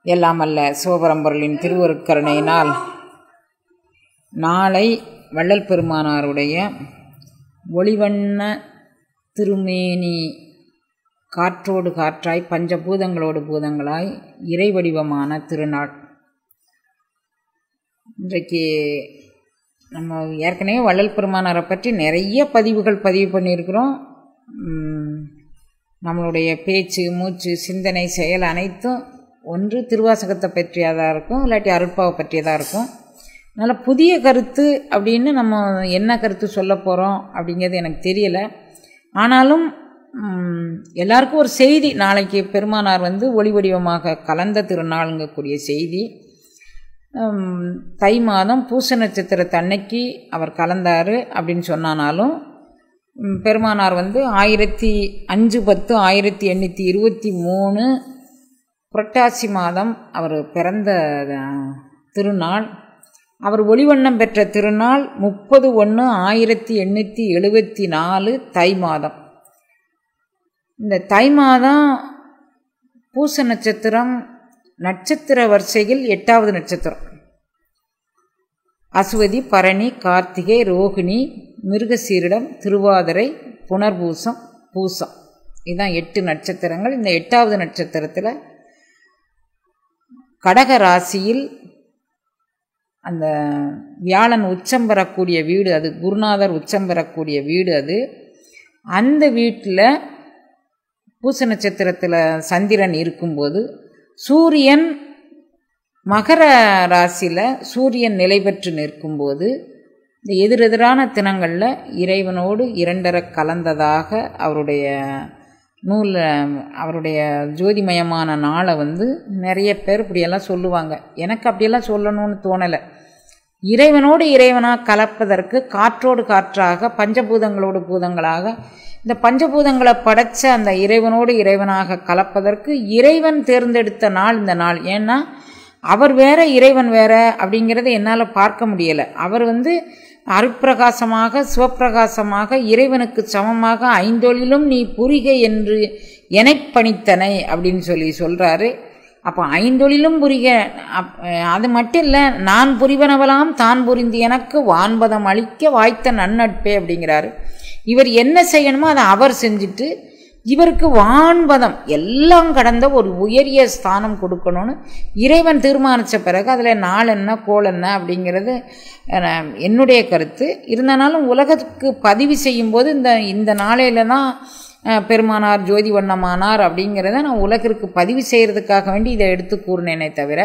எல்லாம் அல்ல சிவபரம்பொருளின் திருவருட்கருணையினால் நாளை வள்ளல் பெருமானாருடைய ஒளிவண்ண திருமேனி காற்றோடு காற்றாய் பஞ்சபூதங்களோடு பூதங்களாய் இறை வடிவமான திருநாள் இன்றைக்கு நம்ம ஏற்கனவே வள்ளல் பெருமானாரை பற்றி நிறைய பதிவுகள் பதிவு பண்ணியிருக்கிறோம் உம், நம்மளுடைய பேச்சு மூச்சு சிந்தனை செயல் அனைத்தும் ஒன்று திருவாசகத்தை பற்றியதாக இருக்கும் இல்லாட்டி அருட்பாவை பற்றியதாக இருக்கும் அதனால் புதிய கருத்து அப்படின்னு நம்ம என்ன கருத்து சொல்ல போகிறோம் அப்படிங்கிறது எனக்கு தெரியலை ஆனாலும் உம், எல்லாருக்கும் ஒரு செய்தி நாளைக்கு பெருமானார் வந்து ஒளி வடிவமாக கலந்த திருநாளுங்கக்கூடிய செய்தி உம், தை மாதம் பூச நட்சத்திரத்தன்னைக்கு அவர் கலந்தார் அப்படின்னு சொன்னானாலும் உம், பெருமானார் வந்து ஆயிரத்தி அஞ்சு பத்து ஆயிரத்தி எண்ணூற்றி இருபத்தி மூணு புரட்டாசி மாதம் அவர் பிறந்த அஹ், திருநாள் அவர் ஒளிவண்ணம் பெற்ற திருநாள் முப்பது ஒன்று ஆயிரத்தி எண்ணூற்றி எழுபத்தி நாலு தை மாதம் இந்த தை மாதம் பூச நட்சத்திரம் நட்சத்திர வரிசையில் எட்டாவது நட்சத்திரம் அஸ்வதி பரணி கார்த்திகை ரோகிணி மிருகசீரிடம் திருவாதிரை புனர்பூசம் பூசம் இதுதான் எட்டு நட்சத்திரங்கள் இந்த எட்டாவது நட்சத்திரத்தில் கடக ராசியில் அந்த வியாழன் உச்சம் பெறக்கூடிய வீடு அது குருநாதர் உச்சம் பெறக்கூடிய வீடு அது அந்த வீட்டில் பூச நட்சத்திரத்தில் சந்திரன் இருக்கும்போது சூரியன் மகர ராசியில் சூரியன் நிலை பெற்று நிற்கும்போது இந்த எதிரெதிரான தினங்களில் இறைவனோடு இரண்டர கலந்ததாக அவருடைய நூலில் அவருடைய ஜோதிமயமான நாளை வந்து நிறைய பேர் இப்படியெல்லாம் சொல்லுவாங்க எனக்கு அப்படியெல்லாம் சொல்லணும்னு தோணலை இறைவனோடு இறைவனாக கலப்பதற்கு காற்றோடு காற்றாக பஞ்சபூதங்களோடு பூதங்களாக இந்த பஞ்சபூதங்களை படைச்ச அந்த இறைவனோடு இறைவனாக கலப்பதற்கு இறைவன் தேர்ந்தெடுத்த நாள் இந்த நாள் ஏன்னா அவர் வேற இறைவன் வேற அப்படிங்கிறத என்னால் பார்க்க முடியலை அவர் வந்து அருட்பிரகாசமாக சிவப்பிரகாசமாக இறைவனுக்கு சமமாக ஐந்தொழிலும் நீ புரிக என்று எனப் பணித்தனை அப்படின்னு சொல்லி சொல்கிறாரு அப்போ ஐந்தொழிலும் புரிக அப்- அது மட்டும் இல்லை நான் புரிவனவலாம் தான் புரிந்து எனக்கு வான்பதம் அளிக்க வாய்த்த நன்னட்பே அப்படிங்கிறாரு இவர் என்ன செய்யணுமோ அதை அவர் செஞ்சுட்டு இவருக்கு வான்பதம் எல்லாம் கடந்த ஒரு உயரிய ஸ்தானம் கொடுக்கணும்னு இறைவன் தீர்மானித்த பிறகு அதில் நாள் என்ன கோள் என்ன அப்படிங்கிறது அஹ், என்னுடைய கருத்து இருந்தனாலும் உலகத்துக்கு பதிவு செய்யும்போது இந்த இந்த நாளையில தான் அஹ், பெருமானார் ஜோதி வண்ணமானார் அப்படிங்கிறத நான் உலகிற்கு பதிவு செய்கிறதுக்காக வேண்டி இதை எடுத்து கூறினேனே தவிர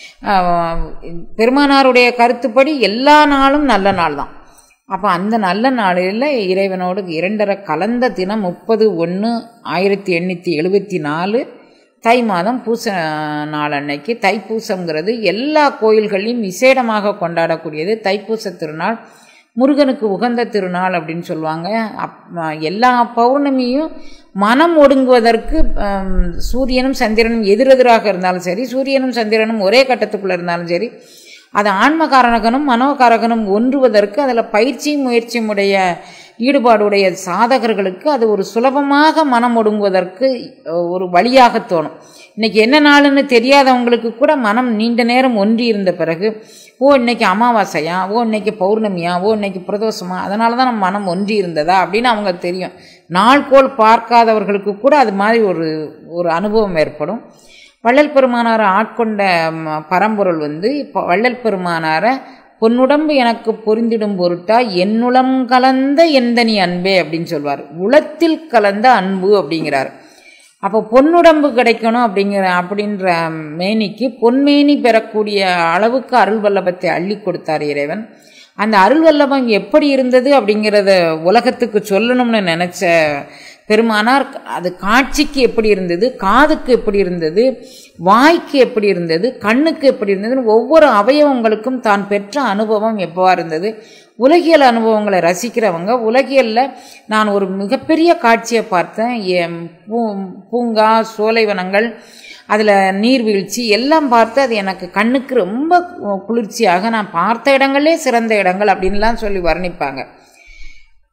அஹ், பெருமானாருடைய கருத்துப்படி எல்லா நாளும் நல்ல நாள் தான் அப்போ அந்த நல்ல நாளில் இறைவனோடு இரண்டரை கலந்த தினம் முப்பது ஒன்று ஆயிரத்தி எண்ணூற்றி எழுபத்தி நாலு தை மாதம் பூச நாள் அன்னைக்கு தைப்பூசங்கிறது எல்லா கோயில்களையும் விசேடமாக கொண்டாடக்கூடியது தைப்பூச திருநாள் முருகனுக்கு உகந்த திருநாள் அப்படின்னு சொல்லுவாங்க அப் எல்லா பௌர்ணமியும் மனம் ஒடுங்குவதற்கு ஹம், சூரியனும் சந்திரனும் எதிரெதிராக இருந்தாலும் சரி சூரியனும் சந்திரனும் ஒரே கட்டத்துக்குள்ளே இருந்தாலும் சரி அது ஆன்மகாரகனும் மனோகாரகனும் ஒன்றுவதற்கு அதில் பயிற்சியும் முயற்சியும் உடைய ஈடுபாடுடைய சாதகர்களுக்கு அது ஒரு சுலபமாக மனம் ஒடுங்குவதற்கு அஹ், ஒரு வழியாக தோணும் இன்னைக்கு என்ன நாளுன்னு தெரியாதவங்களுக்கு கூட மனம் நீண்ட நேரம் ஒன்றி இருந்த பிறகு ஓ இன்னைக்கு அமாவாசையா ஓ இன்னைக்கு பௌர்ணமியா ஓ இன்னைக்கு பிரதோஷமா அதனால தான் நம்ம மனம் ஒன்றி இருந்ததா அப்படின்னு அவங்க தெரியும் நாள்கோள் பார்க்காதவர்களுக்கு கூட அது மாதிரி ஒரு ஒரு அனுபவம் ஏற்படும் வள்ளல் பெருமானாரை ஆட்கொண்ட ம, பரம்பொருள் வந்து இப்போ வள்ளல் பெருமானாரை பொன்னுடம்பு எனக்கு பொருந்திடும் பொருட்டா என்னுளம் கலந்த எந்தனி அன்பே அப்படின்னு சொல்வார் உளத்தில் கலந்த அன்பு அப்படிங்கிறார் அப்போ பொன்னுடம்பு கிடைக்கணும் அப்படிங்கிற அப்படின்ற மேனிக்கு பொன்மேனி பெறக்கூடிய அளவுக்கு அருள் வல்லபத்தை அள்ளி கொடுத்தார் இறைவன் அந்த அருள் வல்லபம் எப்படி இருந்தது அப்படிங்கிறத உலகத்துக்கு சொல்லணும்னு நினச்ச பெருமானார் அது காட்சிக்கு எப்படி இருந்தது காதுக்கு எப்படி இருந்தது வாய்க்கு எப்படி இருந்தது கண்ணுக்கு எப்படி இருந்ததுன்னு ஒவ்வொரு அவயவங்களுக்கும் தான் பெற்ற அனுபவம் எவ்வாறு இருந்தது உலகியல் அனுபவங்களை ரசிக்கிறவங்க உலகியலில் நான் ஒரு மிகப்பெரிய காட்சியை பார்த்தேன் எம் பூ பூங்கா சோலைவனங்கள் அதில் நீர்வீழ்ச்சி எல்லாம் பார்த்து அது எனக்கு கண்ணுக்கு ரொம்ப குளிர்ச்சியாக நான் பார்த்த இடங்களே சிறந்த இடங்கள் அப்படின்லாம் சொல்லி வர்ணிப்பாங்க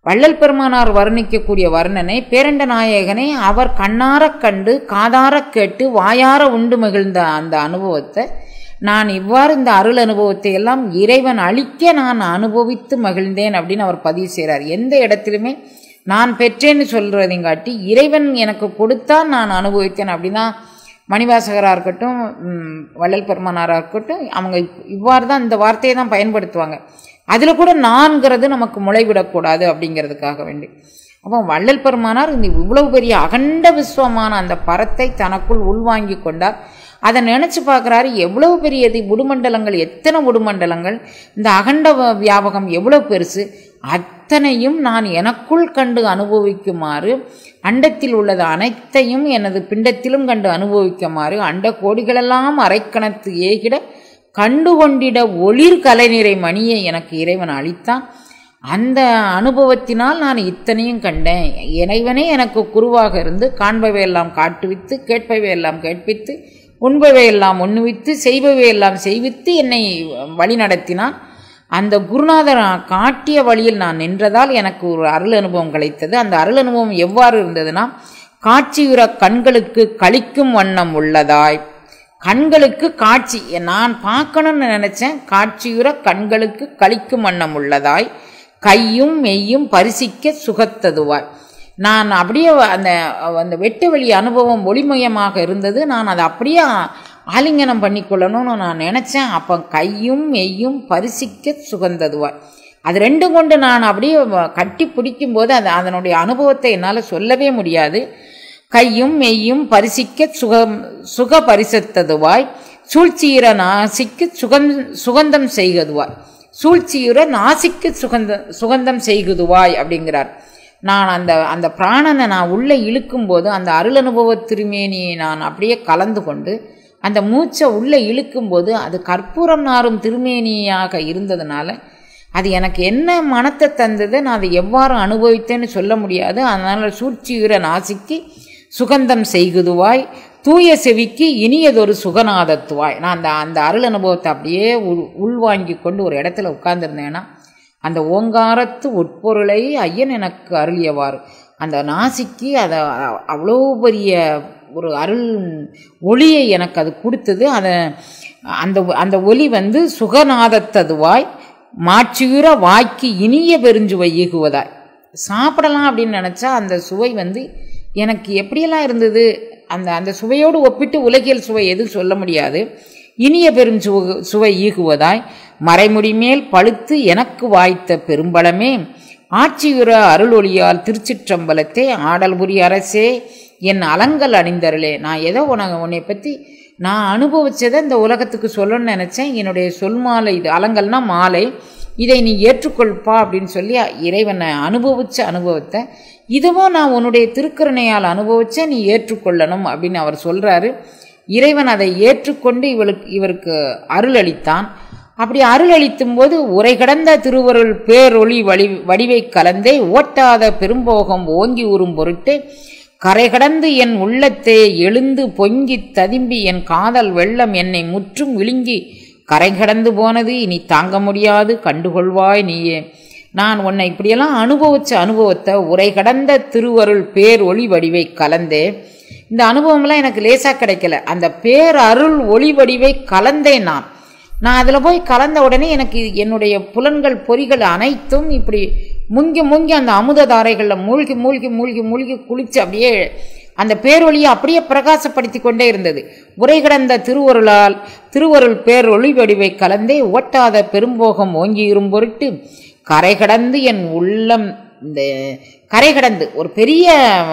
வள்ளல் பெருமானார் வர்ணிக்கக்கூடிய வர்ணனை பேரண்ட நாயகனை அவர் கண்ணாரக் கண்டு காதாரக் கேட்டு வாயார உண்டு மகிழ்ந்த அந்த அனுபவத்தை நான் இவ்வாறு இந்த அருள் அனுபவத்தை எல்லாம் இறைவன் அளிக்க நான் அனுபவித்து மகிழ்ந்தேன் அப்படின்னு அவர் பதிவு செய்கிறார் எந்த இடத்திலுமே நான் பெற்றேன்னு சொல்கிறதைங்காட்டி இறைவன் எனக்கு கொடுத்தான் நான் அனுபவித்தேன் அப்படின்னா மணிவாசகராக இருக்கட்டும் ம், வள்ளல் பெருமானாராக இருக்கட்டும் அவங்க இவ்- இவ்வாறு தான் இந்த வார்த்தையை தான் பயன்படுத்துவாங்க அதில் கூட நான்கிறது நமக்கு முளைவிடக்கூடாது அப்படிங்கிறதுக்காக வேண்டி அப்போ வள்ளல் பெருமானார் இந்த இவ்வளவு பெரிய அகண்ட விஸ்வமான அந்த பரத்தை தனக்குள் உள்வாங்கி கொண்டார் அதை நினச்சி பார்க்குறாரு எவ்வளவு பெரியது உடுமண்டலங்கள் எத்தனை உடுமண்டலங்கள் இந்த அகண்ட வ- வியாபகம் எவ்வளவு பெருசு அத்தனையும் நான் எனக்குள் கண்டு அனுபவிக்குமாறு அண்டத்தில் உள்ளது அனைத்தையும் எனது பிண்டத்திலும் கண்டு அனுபவிக்குமாறு அண்ட கோடிகளெல்லாம் அரைக்கணத்து ஏகிட கண்டுகொண்டிட ஒளிர் கலைநிறை மணியை எனக்கு இறைவன் அளித்தான் அந்த அனுபவத்தினால் நான் இத்தனையும் கண்டேன் இறைவனே எனக்கு குருவாக இருந்து காண்பவை எல்லாம் காட்டுவித்து கேட்பவை எல்லாம் கேட்பித்து உண்பவை எல்லாம் உண்ணுவித்து செய்பவை எல்லாம் செய்வித்து என்னை வழி நடத்தினான் அந்த குருநாதர் காட்டிய வழியில் நான் நின்றதால் எனக்கு ஒரு அருள் அனுபவம் கிடைத்தது அந்த அருள் அனுபவம் எவ்வாறு இருந்ததுன்னா காட்சியுற கண்களுக்கு கழிக்கும் வண்ணம் உள்ளதாய் கண்களுக்கு காட்சி நான் பார்க்கணும்னு நினைச்சேன் காட்சியுற கண்களுக்கு கழிக்கும் வண்ணம் உள்ளதாய் கையும் மெய்யும் பரிசிக்க சுகத்ததுவாய் நான் அப்படியே அந்த அந்த வெட்டு வெளி அனுபவம் ஒளிமயமாக இருந்தது நான் அதை அப்படியே ஆலிங்கனம் பண்ணிக்கொள்ளணும்னு நான் நினச்சேன் அப்போ கையும் மெய்யும் பரிசிக்க சுகந்ததுவாய் அது ரெண்டும் கொண்டு நான் அப்படியே வ- கட்டி பிடிக்கும்போது அது அதனுடைய அனுபவத்தை என்னால் சொல்லவே முடியாது கையும் மெய்யும் பரிசிக்க சுகம் சுக பரிசத்ததுவாய் சூழ்ச்சியிற நாசிக்கு சுகந் சுகந்தம் செய்கதுவாய் சூழ்ச்சியுற நாசிக்கு சுகந்த சுகந்தம் செய்குதுவாய் அப்படிங்கிறார் நான் அந்த அந்த பிராணனை நான் உள்ளே இழுக்கும்போது அந்த அருள் அனுபவ திருமேனியை நான் அப்படியே கலந்து கொண்டு அந்த மூச்சை உள்ளே இழுக்கும்போது அது கற்பூரம் நாரும் திருமேனியாக இருந்ததுனால அது எனக்கு என்ன மனத்தை தந்தது நான் அதை எவ்வாறு அனுபவித்தேன்னு சொல்ல முடியாது அதனால் சூழ்ச்சியுற நாசிக்கு சுகந்தம் செய்குதுவாய் தூய செவிக்கு இனியதொரு சுகநாதத்துவாய் நான் அந்த அந்த அருள் அனுபவத்தை அப்படியே உள் உள்வாங்கி கொண்டு ஒரு இடத்துல உட்கார்ந்துருந்தேன்னா அந்த ஓங்காரத்து உட்பொருளை ஐயன் எனக்கு அருளியவாறு அந்த நாசிக்கு அதை அ- அவ்வளோ பெரிய ஒரு அருள் ஒளியை எனக்கு அது கொடுத்தது அதை அந்த அந்த ஒலி வந்து சுகநாதத்ததுவாய் மாட்சியுற வாய்க்கு இனிய பெருஞ்சுவை ஈகுவதாய் சாப்பிடலாம் அப்படின்னு நினச்சா அந்த சுவை வந்து எனக்கு எப்படியெல்லாம் இருந்தது அந்த அந்த சுவையோடு ஒப்பிட்டு உலகியல் சுவை எதுவும் சொல்ல முடியாது இனிய பெரும் சுவ சுவை ஈகுவதாய் மறைமுடி மேல் பழுத்து எனக்கு வாய்த்த பெரும்பலமே ஆட்சியுற அருளொளியால் திருச்சிற்றம்பலத்தே ஆடல் புரி அரசே என் அலங்கல் அணிந்தருளே நான் ஏதோ உனக்கு உன்னை பற்றி நான் அனுபவிச்சதை இந்த உலகத்துக்கு சொல்லணும்னு நினச்சேன் என்னுடைய சொல் மாலை இது அலங்கல்னா மாலை இதை நீ ஏற்றுக்கொள்ப்பா அப்படின்னு சொல்லி இறைவனை அனுபவிச்ச அனுபவத்தை இதுவும் நான் உன்னுடைய திருக்கருணையால் அனுபவிச்ச நீ ஏற்றுக்கொள்ளணும் அப்படின்னு அவர் சொல்றாரு இறைவன் அதை ஏற்றுக்கொண்டு இவளுக்கு இவருக்கு அருள் அளித்தான் அப்படி அருள் அளித்தும் போது உரை கடந்த திருவருள் பேரொளி வடி வடிவை கலந்தே ஓட்டாத பெரும்போகம் ஓங்கி ஊறும் பொருட்டு கரை கடந்து என் உள்ளத்தே எழுந்து பொங்கி ததும்பி என் காதல் வெள்ளம் என்னை முற்றும் விழுங்கி கரை கடந்து போனது இனி தாங்க முடியாது கண்டுகொள்வாய் நீயே நான் உன்னை இப்படியெல்லாம் அனுபவிச்ச அனுபவத்தை உரை கடந்த திருவருள் பேர் ஒளி வடிவை கலந்தே இந்த அனுபவம்லாம் எனக்கு லேசாக கிடைக்கல அந்த பேர் அருள் ஒளி வடிவை கலந்தேன் நான் நான் அதில் போய் கலந்த உடனே எனக்கு என்னுடைய புலன்கள் பொறிகள் அனைத்தும் இப்படி முங்கி முங்கி அந்த அமுத தாரைகளில் மூழ்கி மூழ்கி மூழ்கி மூழ்கி குளிச்சு அப்படியே அந்த பேரொளியை அப்படியே பிரகாசப்படுத்தி கொண்டே இருந்தது உரை கிடந்த திருவருளால் திருவருள் பேரொளி வடிவை கலந்தே ஓட்டாத பெரும்போகம் ஓங்கி இரும்பொருட்டு கரை கடந்து என் உள்ளம் இந்த கரை கடந்து ஒரு பெரிய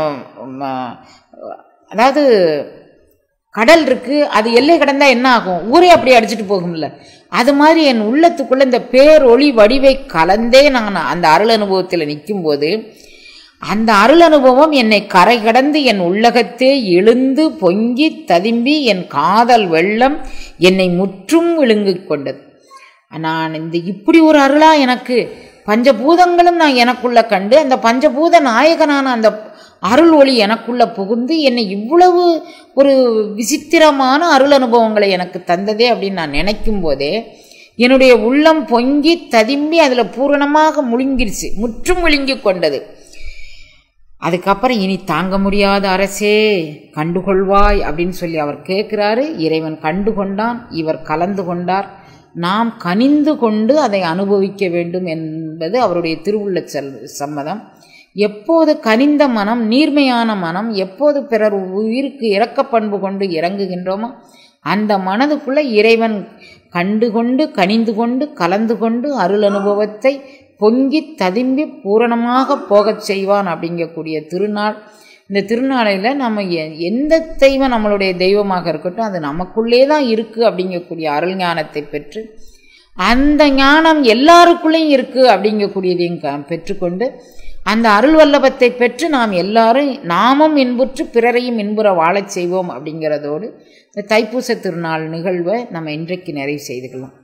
ம், அதாவது கடல் இருக்கு அது எல்லை கடந்தா என்ன ஆகும் ஊரே அப்படியே அடிச்சிட்டு போகும்ல அது மாதிரி என் உள்ளத்துக்குள்ள இந்த பேரொளி வடிவை கலந்தே நான் அந்த அருள் அனுபவத்தில் நிற்கும்போது அந்த அருள் அனுபவம் என்னை கரை கடந்து என் உள்ளகத்தே எழுந்து பொங்கி ததும்பி என் காதல் வெள்ளம் என்னை முற்றும் விழுங்கிக் கொண்டது நான் இந்த இப்படி ஒரு அருளா எனக்கு பஞ்சபூதங்களும் நான் எனக்குள்ள கண்டு அந்த பஞ்சபூத நாயகனான அந்த அருள் ஒளி எனக்குள்ள புகுந்து என்னை இவ்வளவு ஒரு விசித்திரமான அருள் அனுபவங்களை எனக்கு தந்ததே அப்படின்னு நான் நினைக்கும் போதே என்னுடைய உள்ளம் பொங்கி ததும்பி அதில் பூரணமாக முழுங்கிருச்சு முற்றும் முழுங்கி கொண்டது அதுக்கப்புறம் இனி தாங்க முடியாத அரசே கண்டுகொள்வாய் அப்படின்னு சொல்லி அவர் கேட்குறாரு இறைவன் கண்டு கொண்டான் இவர் கலந்து கொண்டார் நாம் கனிந்து கொண்டு அதை அனுபவிக்க வேண்டும் என்பது அவருடைய திருவுள்ள செல் சம்மதம் எப்போது கனிந்த மனம் நீர்மையான மனம் எப்போது பிறர் உயிருக்கு இரக்க பண்பு கொண்டு இறங்குகின்றோமோ அந்த மனதுக்குள்ள இறைவன் கண்டு கொண்டு கனிந்து கொண்டு கலந்து கொண்டு அருள் அனுபவத்தை பொங்கி ததும்பி பூரணமாக போகச் செய்வான் அப்படிங்கக்கூடிய திருநாள் இந்த திருநாளையில் நம்ம எ- எந்த தெய்வம் நம்மளுடைய தெய்வமாக இருக்கட்டும் அது நமக்குள்ளே தான் இருக்குது அப்படிங்கக்கூடிய அருள் ஞானத்தை பெற்று அந்த ஞானம் எல்லாருக்குள்ளேயும் இருக்குது அப்படிங்கக்கூடியதையும் க பெற்றுக்கொண்டு அந்த அருள் வல்லபத்தை பெற்று நாம் எல்லாரும் நாமும் இன்புற்று பிறரையும் இன்புற வாழச் செய்வோம் அப்படிங்கிறதோடு இந்த தைப்பூச திருநாள் நிகழ்வை நம்ம இன்றைக்கு நிறைவு செய்துக்கலாம்